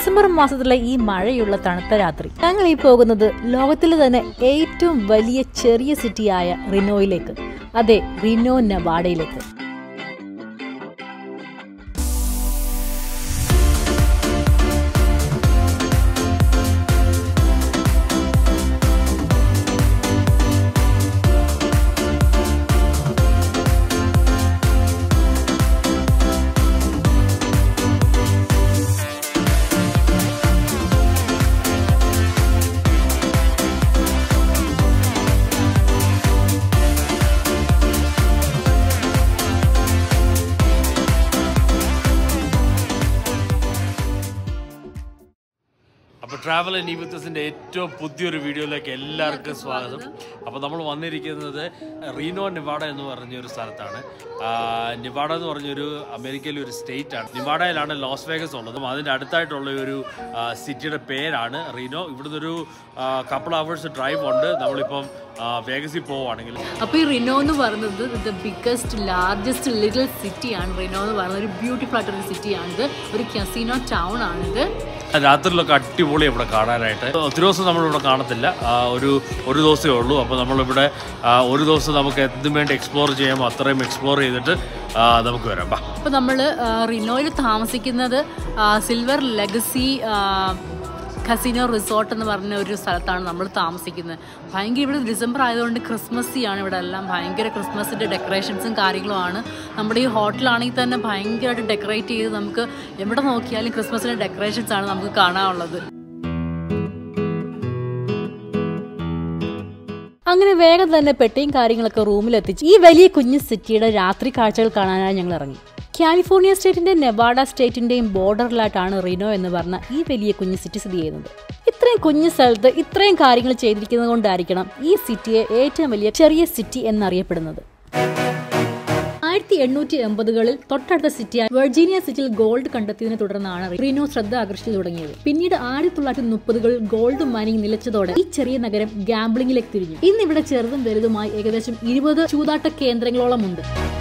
December മാസത്തിലെ ഈ മഴയുള്ള തണുത്ത രാത്രി ഞങ്ങൾ ഈ പോകുന്നത് ലോകത്തിലെ തന്നെ ഏറ്റവും വലിയ ചെറിയ സിറ്റിയായ റിനോയിലേക്ക് അതെ റിനോ നവാഡയിലേക്ക് അപ്പോൾ ട്രാവൽ ആൻഡ് ഇവിത്തസിൻ്റെ ഏറ്റവും പുതിയൊരു വീഡിയോയിലേക്ക് എല്ലാവർക്കും സ്വാഗതം അപ്പോൾ നമ്മൾ വന്നിരിക്കുന്നത് റീനോ നിവാഡ എന്ന് പറഞ്ഞ ഒരു സ്ഥലത്താണ് ആ, നിവാഡ എന്ന് പറഞ്ഞൊരു അമേരിക്കയിലെ ഒരു സ്റ്റേറ്റ് ആണ് നിവാഡയിലാണ് ലോസ് വേഗസ് ഉള്ളത് അതിൻ്റെ അടുത്തായിട്ടുള്ള ഒരു ആ, സിറ്റിയുടെ പേരാണ് റീനോ ഇവിടുന്ന് ഒരു കപ്പിൾ അവേഴ്സ് ഡ്രൈവ് ഉണ്ട് നമ്മളിപ്പം ആ, വേഗസിൽ പോവുകയാണെങ്കിൽ അപ്പോൾ ഈ റിനോ എന്ന് പറയുന്നത് ദ ബിഗ്ഗസ്റ്റ് ലാർജസ്റ്റ് ലിറ്റിൽ സിറ്റിയാണ് റിനോ എന്ന് പറയുന്നത് ഒരു ബ്യൂട്ടിഫുൾ ആയിട്ടൊരു സിറ്റിയാണിത് ഒരു കസിനോ ടൗൺ ആണിത് രാത്രിയിലൊക്കെ അടിപൊളി ഇവിടെ കാണാനായിട്ട് ഒത്തിരി ദിവസം നമ്മളിവിടെ കാണത്തില്ല ആ, ഒരു ഒരു ദിവസമേ ഉള്ളൂ അപ്പോൾ നമ്മളിവിടെ ആ, ഒരു ദിവസം നമുക്ക് എന്തും വേണ്ടി എക്സ്പ്ലോർ ചെയ്യാമോ അത്രയും എക്സ്പ്ലോർ ചെയ്തിട്ട് ആ, നമുക്ക് വരാം ബാ അപ്പോൾ നമ്മൾ റിനോയിൽ താമസിക്കുന്നത് സിൽവർ ലെഗസി കസിനോ റിസോർട്ട് എന്ന് പറഞ്ഞ ഒരു സ്ഥലത്താണ് നമ്മൾ താമസിക്കുന്നത് ഭയങ്കര ഇവിടെ ഡിസംബർ ആയതുകൊണ്ട് ക്രിസ്മസി ആണ് ഇവിടെ എല്ലാം ഭയങ്കര ക്രിസ്മസിൻ്റെ ഡെക്കറേഷൻസും കാര്യങ്ങളുമാണ് നമ്മുടെ ഈ ഹോട്ടലാണെങ്കിൽ തന്നെ ഭയങ്കരമായിട്ട് ഡെക്കറേറ്റ് ചെയ്ത് നമുക്ക് എവിടെ നോക്കിയാലും ക്രിസ്മസിൻ്റെ ഡെക്കറേഷൻസ് ആണ് നമുക്ക് കാണാനുള്ളത് അങ്ങനെ വേഗം തന്നെ പെട്ടിയും കാര്യങ്ങളൊക്കെ റൂമിലെത്തിച്ച് ഈ വലിയ കുഞ്ഞു സിറ്റിയുടെ രാത്രി കാഴ്ചകൾ കാണാനായി ഞങ്ങൾ ഇറങ്ങി കാലിഫോർണിയ സ്റ്റേറ്റിന്റെ നെവാഡ സ്റ്റേറ്റിന്റെയും ബോർഡറിലായിട്ടാണ് റിനോ എന്ന് പറഞ്ഞ ഈ വലിയ കുഞ്ഞു സിറ്റി സ്ഥിതി ചെയ്യുന്നത് ഇത്രയും കുഞ്ഞു സ്ഥലത്ത് ഇത്രയും കാര്യങ്ങൾ ചെയ്തിരിക്കുന്നത് കൊണ്ടായിരിക്കണം ഈ സിറ്റിയെ ഏറ്റവും വലിയ ചെറിയ സിറ്റി എന്നറിയപ്പെടുന്നത് ആയിരത്തി എണ്ണൂറ്റി എൺപതുകളിൽ തൊട്ടടുത്ത സിറ്റിയായ വെർജീനിയ സിറ്റിയിൽ ഗോൾഡ് കണ്ടെത്തിയതിനെ തുടർന്നാണ് റീനോ ശ്രദ്ധ ആകർഷിച്ചു തുടങ്ങിയത് പിന്നീട് ആയിരത്തി തൊള്ളായിരത്തി മുപ്പതുകളിൽ ഗോൾഡ് മൈനിങ് നിലച്ചതോടെ ഈ ചെറിയ നഗരം ഗാംബ്ലിംഗിലേക്ക് തിരിഞ്ഞു ഇന്ന് ഇവിടെ ചെറുതും വലുതുമായി ഏകദേശം ഇരുപത് ചൂതാട്ട കേന്ദ്രങ്ങളോളം ഉണ്ട്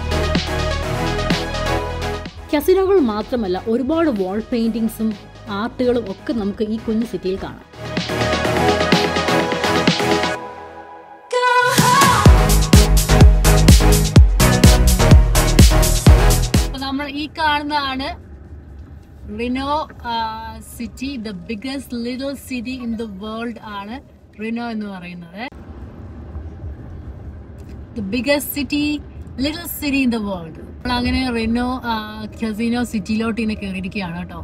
കസിനോകൾ മാത്രമല്ല ഒരുപാട് വാൾ പെയിന്റിങ്സും ആർട്ടുകളും ഒക്കെ നമുക്ക് ഈ കുഞ്ഞു സിറ്റിയിൽ കാണാം അപ്പൊ നമ്മൾ ഈ കാണുന്നതാണ് Reno city the biggest little city in the world ആണ് റിനോ എന്ന് പറയുന്നത് the biggest city little city in the world നമ്മൾ അങ്ങനെ റിനോ കസിനോ സിറ്റിയിലോട്ട് ഇങ്ങനെ കയറിയിരിക്കുകയാണ് കേട്ടോ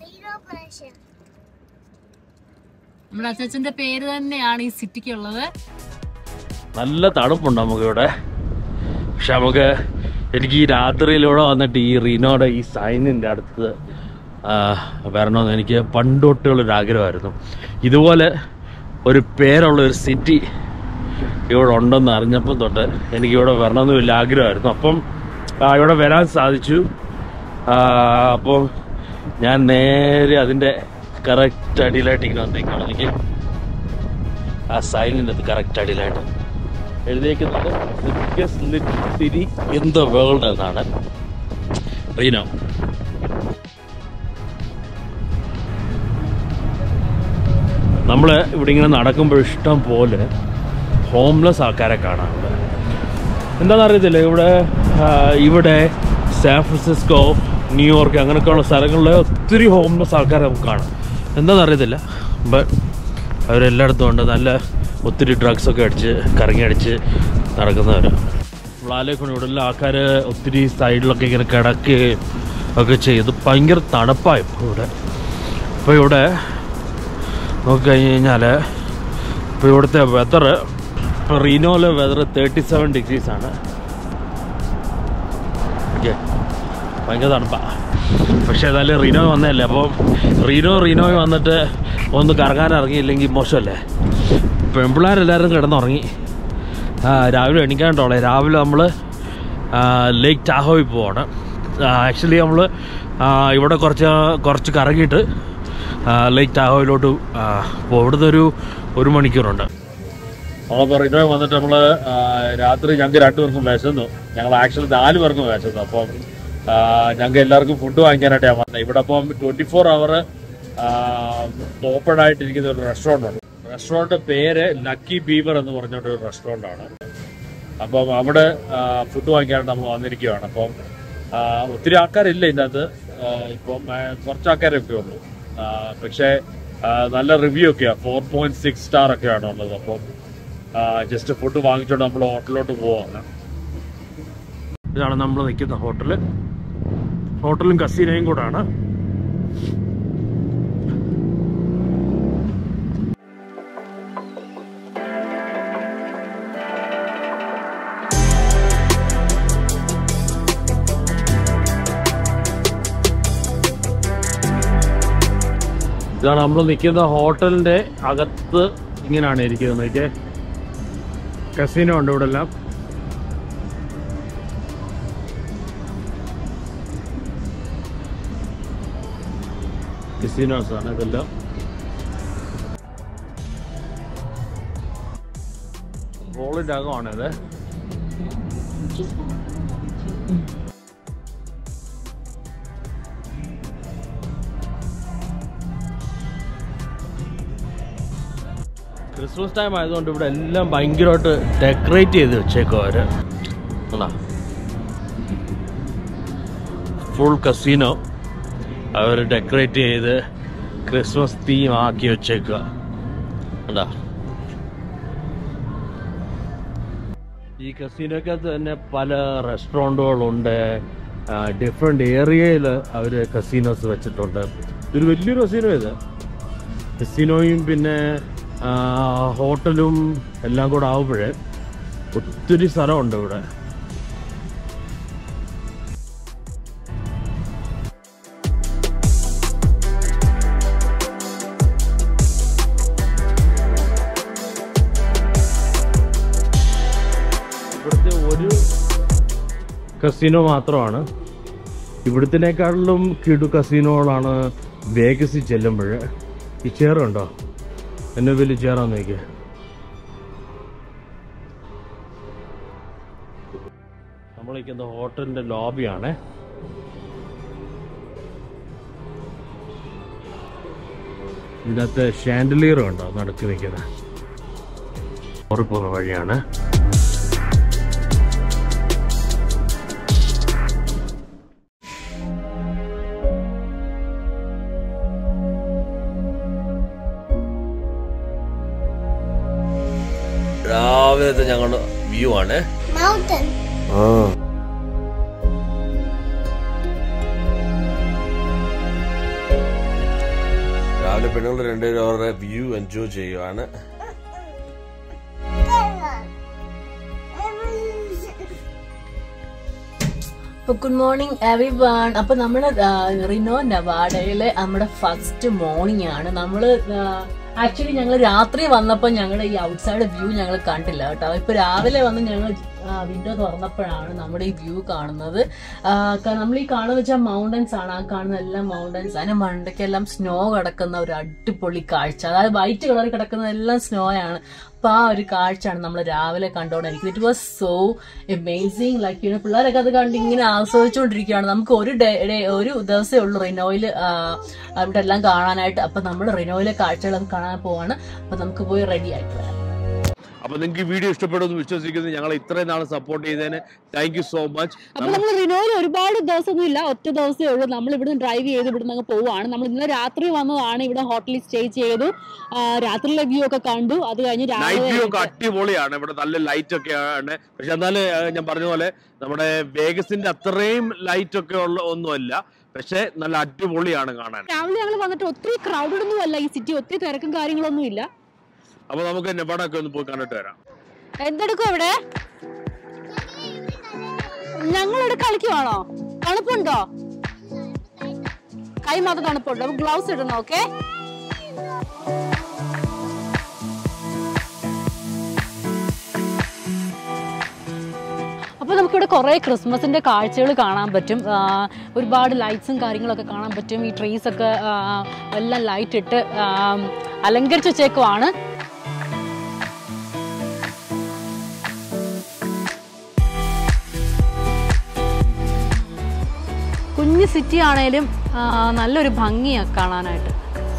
നമ്മുടെ അച്ഛന്റെ പേര് തന്നെയാണ് ഈ സിറ്റിക്ക് ഉള്ളത് നല്ല തണുപ്പുണ്ട് നമുക്കിവിടെ പക്ഷെ നമുക്ക് എനിക്ക് ഈ രാത്രിയിലൂടെ വന്നിട്ട് ഈ റീനോയുടെ ഈ സൈനിൻ്റെ അടുത്ത് ആ, വരണമെന്ന് എനിക്ക് പണ്ടൊട്ടുള്ളൊരു ആഗ്രഹമായിരുന്നു ഇതുപോലെ ഒരു പേരുള്ള ഒരു സിറ്റി ഇവിടെ ഉണ്ടെന്ന് അറിഞ്ഞപ്പോൾ തൊട്ട് എനിക്ക് ഇവിടെ വരണമെന്ന് വലിയ ആഗ്രഹമായിരുന്നു അപ്പം ആ, ഇവിടെ വരാൻ സാധിച്ചു ആ, അപ്പോൾ ഞാൻ നേരെ അതിൻ്റെ കറക്റ്റ് അടിയിലായിട്ട് ഇങ്ങനെ വന്നേക്കാണ് എനിക്ക് ആ സൈനിൻ്റെ അത് കറക്റ്റ് അടിയിലായിട്ട് എഴുതിയേക്കുന്നത് biggest little city in the world എന്നാണ് റീനോ നമ്മൾ ഇവിടെ ഇങ്ങനെ നടക്കുമ്പോൾ ഇഷ്ടം പോലെ ഹോംലെസ് ആൾക്കാരെ കാണാറുണ്ട് എന്താണെന്ന് അറിയത്തില്ല ഇവിടെ ആ, ഇവിടെ സാൻ ഫ്രാൻസിസ്കോ ന്യൂയോർക്ക് അങ്ങനെയൊക്കെയുള്ള സ്ഥലങ്ങളിൽ ഒത്തിരി ഹോംലെസ് ആൾക്കാരെ നമുക്ക് കാണാം എന്താണെന്ന് അറിയത്തില്ല ബട്ട് അവരെല്ലായിടത്തും ഉണ്ട് നല്ല ഒത്തിരി ഡ്രഗ്സൊക്കെ അടിച്ച് കറങ്ങി അടിച്ച് നടക്കുന്നവരാണ് നമ്മളാലേക്കൊണ്ട് ഇവിടെ ഉള്ള ആൾക്കാർ ഒത്തിരി സൈഡിലൊക്കെ ഇങ്ങനെ കിടക്കുകയും ഒക്കെ ചെയ്ത് ഭയങ്കര തണുപ്പായി ഇപ്പോൾ ഇവിടെ ഇപ്പോൾ ഇവിടെ നോക്കിക്കഴിഞ്ഞ് കഴിഞ്ഞാൽ ഇപ്പോൾ ഇവിടുത്തെ വെതർ ഇപ്പോൾ റീനോയിലെ വെതർ തേർട്ടി സെവൻ ഡിഗ്രീസ് ആണ് ഓക്കെ ഭയങ്കര തണുപ്പാണ് പക്ഷേ ഏതായാലും റീനോ വന്നതല്ലേ അപ്പോൾ റീനോ റീനോയിൽ വന്നിട്ട് ഒന്ന് കറങ്ങാൻ ഇറങ്ങിയില്ലെങ്കിൽ മോശമല്ലേ പെൺപിള്ളേരെല്ലാവരും കിടന്നുറങ്ങി ആ, രാവിലെ എണീക്കാണ്ടോളെ രാവിലെ നമ്മൾ ലേക്ക് ടാഹോയിൽ പോവാണ് ആക്ച്വലി നമ്മൾ ഇവിടെ കുറച്ച് കുറച്ച് കറങ്ങിയിട്ട് ലേക്ക് ടാഹോയിലോട്ട് പോകും ഇവിടുന്ന് ഒരു ഒരു മണിക്കൂറുണ്ട് അപ്പോൾ റിനോയിൽ വന്നിട്ട് നമ്മൾ രാത്രി ഞങ്ങൾക്ക് രണ്ടു പേർക്കും വിശന്നു ഞങ്ങൾ ആക്ച്വലി നാല് പേർക്കും വിശന്നു അപ്പം ഞങ്ങൾക്ക് എല്ലാവർക്കും ഫുഡ് വാങ്ങിക്കാനായിട്ട് ഞാൻ വന്നത് ഇവിടെ അപ്പം ട്വൻറ്റി ഫോർ അവർ ഓപ്പൺ ആയിട്ടിരിക്കുന്ന ഒരു റെസ്റ്റോറൻ്റ് ഉണ്ട് റെസ്റ്റോറൻറ്റ് പേര് ലക്കി ബീവർ എന്ന് പറഞ്ഞൊരു റെസ്റ്റോറൻ്റ് ആണ് അപ്പം അവിടെ ഫുഡ് വാങ്ങിക്കാനായിട്ട് നമ്മൾ വന്നിരിക്കുകയാണ് അപ്പം ആ, ഒത്തിരി ആൾക്കാരില്ല ഇതിനകത്ത് ആ, ഇപ്പം ആ, കുറച്ച് ആൾക്കാരൊക്കെ ഉള്ളൂ ആ, പക്ഷേ ആ, നല്ല റിവ്യൂ ഒക്കെയാണ് ഫോർ പോയിന്റ് സിക്സ് സ്റ്റാർ ഒക്കെയാണ് ഉള്ളത് അപ്പം ജസ്റ്റ് ഫുഡ് വാങ്ങിച്ചുകൊണ്ട് നമ്മൾ ഹോട്ടലിലോട്ട് പോവാണ് ഇതാണ് നമ്മൾ നിൽക്കുന്ന ഹോട്ടല് ഹോട്ടലും കസീനയും കൂടാണ് ഇതാണ് നമ്മൾ നിൽക്കുന്ന ഹോട്ടലിന്റെ അകത്ത് ഇങ്ങനെയാണ് ഇരിക്കുന്നത് നോക്കിയേ കസീനോ ഉണ്ട് ഇവിടെ എല്ലാം കസിനോസ് ആണ് ഇതെല്ലാം ഹോളിന്റെ അകമാണ് ഇത് ക്രിസ്മസ് ടൈം ആയതുകൊണ്ട് ഇവിടെ എല്ലാം ഭയങ്കരമായിട്ട് ഡെക്കറേറ്റ് ചെയ്ത് വെച്ചേക്കും അവര് ഫുൾ കസീനോ അവർ ഡെക്കറേറ്റ് ചെയ്ത് ക്രിസ്മസ് തീം ആക്കി വെച്ചേക്കുക കണ്ടാ ഈ കസീനോക്കകത്ത് തന്നെ പല റെസ്റ്റോറൻറ്റുകളുണ്ട് ഡിഫറെൻ്റ് ഏരിയയിൽ അവർ കസീനോസ് വെച്ചിട്ടുണ്ട് ഇതൊരു വലിയൊരു കസീനോ ഇത് കസീനോയും പിന്നെ ആ, ഹോട്ടലും എല്ലാം കൂടെ ആവുമ്പോഴേ ഒത്തിരി സ്ഥലമുണ്ട് ഇവിടെ ഇവിടുത്തെ ഒരു കസിനോ മാത്രമാണ് ഇവിടുത്തിനേക്കാളിലും കിടു കസിനോകളാണ് വേഗസിൽ ചെല്ലുമ്പോൾ ഈ ചെയറുണ്ടോ എന്നെ വലിയ ചെയറാന്ന് നോക്കിയ നമ്മളിരിക്കുന്ന ഹോട്ടലിന്റെ ലോബിയാണ് ഇതിനകത്ത് ഷാൻഡലിയർ ഉണ്ടോ നടക്കി നിൽക്കുന്നത് പോകുന്ന വഴിയാണ് രാവിലത്തെ ഞങ്ങളുടെ വ്യൂ ആണ് Mountain. രാവിലെ പെണ്ണുങ്ങൾ രണ്ടുപേരും അവരുടെ വ്യൂ എൻജോയ് ചെയ്യുവാണ് അപ്പൊ ഗുഡ് മോർണിംഗ് എവറി വൺ അപ്പൊ നമ്മുടെ ആ, റിനോ നവാഡയിലെ നമ്മുടെ ഫസ്റ്റ് മോർണിംഗ് ആണ് നമ്മള് ആക്ച്വലി ഞങ്ങൾ രാത്രി വന്നപ്പോൾ ഞങ്ങൾ ഈ ഔട്ട്സൈഡ് വ്യൂ ഞങ്ങൾ കണ്ടില്ല കേട്ടോ ഇപ്പൊ രാവിലെ വന്ന് ഞങ്ങൾ വിൻഡോ തുറന്നപ്പോഴാണ് നമ്മുടെ ഈ വ്യൂ കാണുന്നത് ആ, ക- നമ്മൾ ഈ കാണുന്ന വെച്ചാൽ മൗണ്ടൻസ് ആണ് ആ കാണുന്ന എല്ലാം മൗണ്ടൻസ് അതിന്റെ മണ്ടയ്ക്കെല്ലാം സ്നോ കിടക്കുന്ന ഒരു അടിപൊളി കാഴ്ച അതായത് വൈറ്റ് കളറിൽ കിടക്കുന്ന എല്ലാം സ്നോ ആണ് അപ്പൊ ആ ഒരു കാഴ്ചയാണ് നമ്മൾ രാവിലെ കണ്ടോണ്ടിരിക്കുന്നത് it was so amazing like you പിള്ളേരൊക്കെ അത് കണ്ട് ഇങ്ങനെ ആസ്വദിച്ചുകൊണ്ടിരിക്കുകയാണ് നമുക്ക് ഒരു ഡേ ഡേ- ഒരു ദിവസമേ ഉള്ളൂ റിനോയിൽ അവിടെ എല്ലാം കാണാനായിട്ട് അപ്പൊ നമ്മൾ റിനോയിലെ കാഴ്ചകളൊക്കെ കാണാൻ പോവാണ് അപ്പൊ നമുക്ക് പോയി റെഡി ആയിട്ട് വരാം അപ്പൊ നിങ്ങൾക്ക് ഈ വീഡിയോ ഇഷ്ടപ്പെടുമെന്ന് വിശ്വസിക്കുന്നു ഞങ്ങൾ ഇത്രയും നാൾ സപ്പോർട്ട് ചെയ്തതിന് താങ്ക് യു സോ മച്ച് അപ്പൊ നമ്മൾ റിനോയിൽ ഒരുപാട് ദിവസമൊന്നും ഇല്ല ഒറ്റ ദിവസമേ ഉള്ളൂ നമ്മൾ ഇവിടുന്ന് ഡ്രൈവ് ചെയ്ത് ഇവിടുന്ന് അങ്ങ് പോവാണ് നമ്മൾ ഇന്നലെ രാത്രി വന്നതാണ് ഇവിടെ ഹോട്ടലിൽ സ്റ്റേ ചെയ്തു ആ, രാത്രിയിലെ വ്യൂ ഒക്കെ കണ്ടു അത് കഴിഞ്ഞ് നൈറ്റ് വ്യൂ ഒക്കെ രാവിലെ അടിപൊളിയാണ് ഇവിടെ നല്ല ലൈറ്റ് ഒക്കെ ആണ് പക്ഷെ എന്നാല് ആ, ഞാൻ പറഞ്ഞ പോലെ നമ്മുടെ വേഗസിന്റെ അത്രയും ലൈറ്റ് ഒക്കെ ഉള്ള ഒന്നുമല്ല പക്ഷെ നല്ല അടിപൊളിയാണ് കാണാൻ രാവിലെ ഞങ്ങൾ വന്നിട്ട് ഒത്തിരി ക്രൗഡഡ് ഒന്നും അല്ല ഈ സിറ്റി ഒത്തിരി തിരക്കും കാര്യങ്ങളൊന്നും ഇല്ല അപ്പൊ നമുക്ക് നെബാടൊക്കെ ഒന്ന് പോയി കണ്ടിട്ട് വരാം എന്തെടുക്കും ഇവിടെ ഞങ്ങളിവിടെ കളിക്കുവാണോ തണുപ്പുണ്ടോ കൈ മാത്രം തണുപ്പുണ്ടോ ഗ്ലൗസ് ഇടണം ഓക്കെ അപ്പോൾ നമുക്കിവിടെ കുറേ ക്രിസ്മസിൻ്റെ കാഴ്ചകൾ കാണാൻ പറ്റും ആ, ഒരുപാട് ലൈറ്റ്സും കാര്യങ്ങളൊക്കെ കാണാൻ പറ്റും ഈ ട്രീസ് ഒക്കെ ആ, എല്ലാം ലൈറ്റ് ഇട്ട് ആ, അലങ്കരിച്ച് വെച്ചേക്കുവാണ് കുഞ്ഞു സിറ്റി ആണേലും ആ, നല്ലൊരു ഭംഗിയാണ് കാണാനായിട്ട്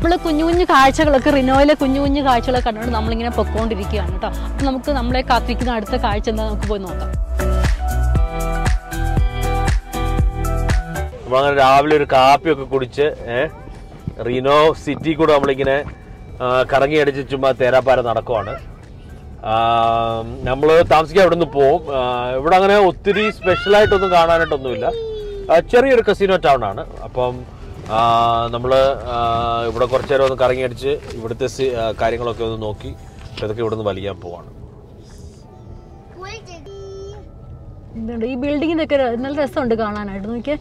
നമ്മൾ കുഞ്ഞു കുഞ്ഞു കാഴ്ചകളൊക്കെ റിനോയിലെ കുഞ്ഞു കുഞ്ഞു കാഴ്ചകളൊക്കെ കണ്ടുകൊണ്ട് നമ്മളിങ്ങനെ പൊക്കോണ്ടിരിക്കുകയാണ് കേട്ടോ അപ്പം നമുക്ക് നമ്മളെ കാത്തിരിക്കുന്ന അടുത്ത കാഴ്ച എന്താ നമുക്ക് പോയി നോക്കാം നമ്മളങ്ങനെ രാവിലെ ഒരു കാപ്പിയൊക്കെ കുടിച്ച് ഏഹ് റീനോ സിറ്റി കൂടെ നമ്മളിങ്ങനെ ആ, കറങ്ങി അടിച്ച് ചുമ്മാ തേരാപ്പാര നടക്കുവാണ് നമ്മൾ താമസിക്കാൻ ഇവിടെ നിന്ന് പോവും ആ, ഇവിടെ അങ്ങനെ ഒത്തിരി സ്പെഷ്യലായിട്ടൊന്നും കാണാനായിട്ടൊന്നുമില്ല ആ, ചെറിയൊരു കസിനോ ടൗൺ ആണ് അപ്പം നമ്മൾ ഇവിടെ കുറച്ച് നേരം ഒന്ന് കറങ്ങി അടിച്ച് ഇവിടുത്തെ സി- ആ, കാര്യങ്ങളൊക്കെ ഒന്ന് നോക്കി ഇതൊക്കെ ഇവിടെ നിന്ന് വലിയാൻ പോവാണ് എന്തുണ്ട് ഈ ബിൽഡിങ്ങിനൊക്കെ നല്ല രസമുണ്ട് കാണാനായിട്ട് നോക്കിയേ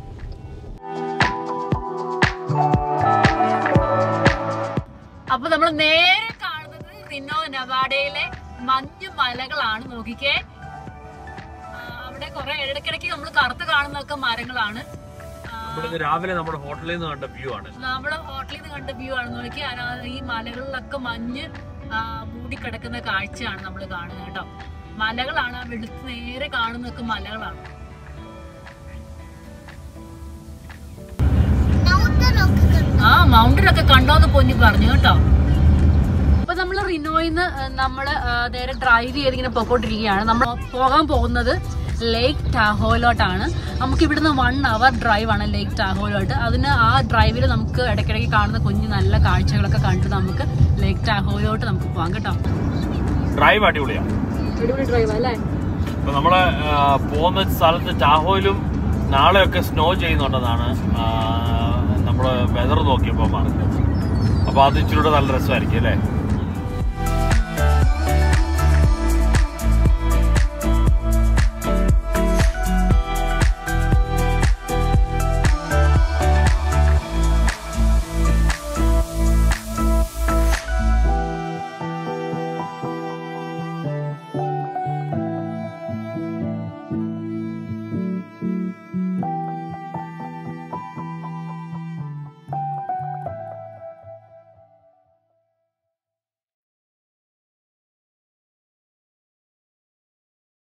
അപ്പൊ നമ്മൾ നേരെ കാണുന്നത് റിനോ നവാഡയിലെ മഞ്ഞു മലകളാണ് നോക്കിക്കേ ആ, അവിടെ കുറെ ഇടയ്ക്കിടയ്ക്ക് നമ്മൾ കറുത്ത് കാണുന്നതൊക്കെ മരങ്ങളാണ് ആ, നമ്മളിന്ന് രാവിലെ നമ്മുടെ ഹോട്ടലിൽ നിന്ന് കണ്ട വ്യൂ ആണ് നമ്മള് ഹോട്ടലിൽ നിന്ന് കണ്ട വ്യൂ ആണ് നോക്കി അതിനകത്ത് ഈ മലകളിലൊക്കെ മഞ്ഞ് ആ, മൂടിക്കിടക്കുന്ന കാഴ്ചയാണ് നമ്മൾ കാണുന്നത് കേട്ടോ മലകളാണ് ആ വെളുത്ത് നേരെ കാണുന്നതൊക്കെ മലകളാണ് ആ മൗണ്ടൻ ഒക്കെ കണ്ടോന്ന് പൊന്നി പറഞ്ഞു കേട്ടോ അപ്പൊ നമ്മൾ റിനോയിന്ന് നമ്മള് ആ, നേരെ ഡ്രൈവ് ചെയ്ത് ഇങ്ങനെ പൊക്കോണ്ടിരിക്കുകയാണ് നമ്മൾ പോകാൻ പോകുന്നത് ലേക്ക് ടാഹോയിലോട്ടാണ് നമുക്ക് ഇവിടുന്ന് വൺ അവർ ഡ്രൈവ് ആണ് ലേക്ക് ടാഹോയിലോട്ട് അതിന് ആ ഡ്രൈവിൽ നമുക്ക് ഇടയ്ക്കിടയ്ക്ക് കാണുന്ന കുഞ്ഞു നല്ല കാഴ്ചകളൊക്കെ കണ്ട് നമുക്ക് ലേക്ക് ടാഹോയിലോട്ട് നമുക്ക് പോകാം കേട്ടോ ഡ്രൈവ് അടിപൊളിയാണ് അടിപൊളി ഡ്രൈവ് അല്ലേ ഇപ്പൊ നമ്മള് ആ, പോകുന്ന സ്ഥലത്ത് ടാഹോയിലും നാളെയൊക്കെ സ്നോ ചെയ്യുന്നുണ്ടെന്നാണ് ആ, നമ്മള് വെതർ നോക്കിയപ്പോ പറഞ്ഞത് അപ്പൊ അത് ഇച്ചിരി കൂടെ നല്ല രസമായിരിക്കും അല്ലേ